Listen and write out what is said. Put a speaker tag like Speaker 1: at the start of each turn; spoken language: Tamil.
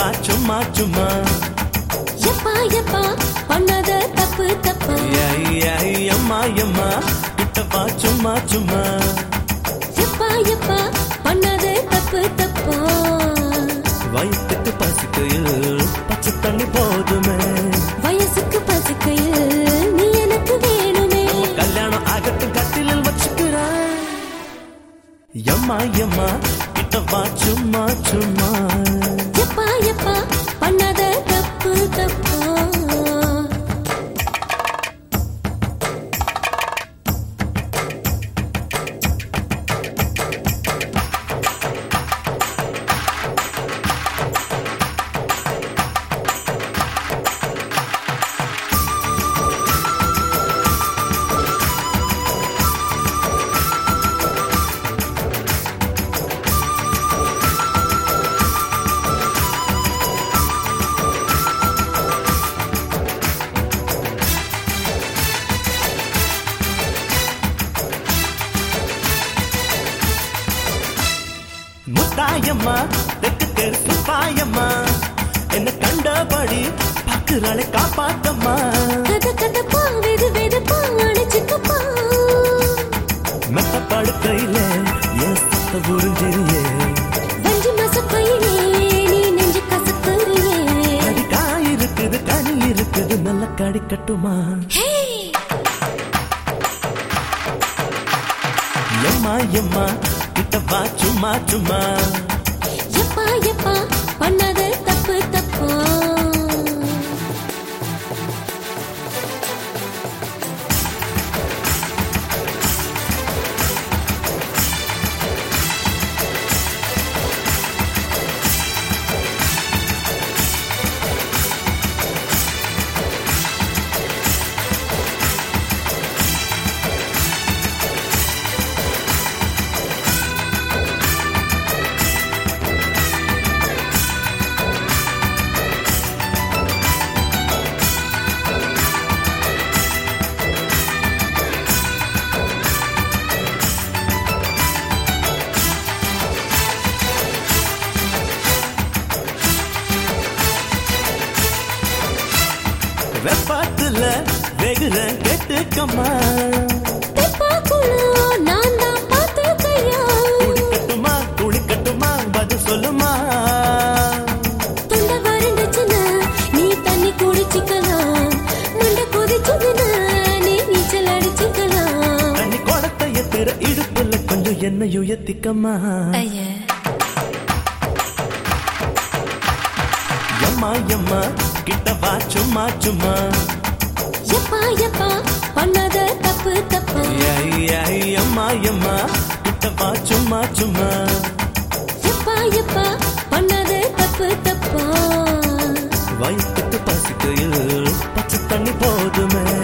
Speaker 1: கிட்டவா சும்மா சும்மா
Speaker 2: எப்பா எப்பா பண்ணாத தப்பு தப்பா
Speaker 1: ஐ, ஐ, அம்மா அம்மா கிட்டவா சும்மா சும்மா
Speaker 2: எப்பா எப்பா பண்ணாத தப்பு தப்பா
Speaker 1: வயிற்றுக்கு பசிக்கையில் பச்சை தண்ணி போதுமே
Speaker 2: வயசுக்கு பசிக்கையில் நீ எனக்கு வேணுமே
Speaker 1: கல்யாணம் ஆகட்டும் கட்டிலில் வச்சுக்கிறேன் எம்மா எம்மா கிட்டவா சும்மா சும்மா
Speaker 2: எப்பா எப்பா பண்ணாத தப்பு தப்பா
Speaker 1: முத்தாயம்மா தெற்கு தெற்கு பாயம்மா என்ன கண்டபடி பாக்குறாளே காப்பாத்தம்மா
Speaker 2: கத கதப்பா வெது வெதுப்பா அணைச்சுக்கப்பா
Speaker 1: மெத்த படுக்கையில என் சத்த புரிஞ்சிரியே
Speaker 2: வஞ்சி மசப்பையிலே நீ நெஞ்சு கசக்குறியே
Speaker 1: அடி காய் இருக்குது கனி இருக்குது நல்ல கடி கட்டுமா
Speaker 2: ஹே
Speaker 1: எம்மா எம்மா கிட்டவா சும்மா சும்மா
Speaker 2: எப்பா எப்பா பண்ணாத தப்பு தப்பா
Speaker 1: வெப்பாத்துல வெகுற கெட்டுக்கம்மா
Speaker 2: தெப்பாக்குள்ள நான் தான் பார்த்துக்கையா
Speaker 1: குடிக்கட்டுமா குளிக்கட்டுமா பதில் சொல்லுமா
Speaker 2: தொண்டை வறண்டுச்சுன்னா நீ தண்ணி குடிச்சிக்கலாம் மண்டை கொதிச்சதுன்னா நீ நீச்சல் அடிச்சுக்கலாம்
Speaker 1: தண்ணி குடத்தை எத்துற இடுப்புல கொஞ்சம் எண்ணெய் உயர்த்திக்கம்மா
Speaker 2: ஐயா
Speaker 1: எம்மா எம்மா கிட்டவா சும்மா சும்மா
Speaker 2: எப்பா எப்பா பண்ணாத தப்பு தப்பா
Speaker 1: ஐ, ஐ, அம்மா எம்மா கிட்டவா சும்மா சும்மா
Speaker 2: எப்பா எப்பா பண்ணாத தப்பு தப்பா
Speaker 1: வயிற்றுக்கு பசிக்கையில் பச்சை தண்ணி போதுமே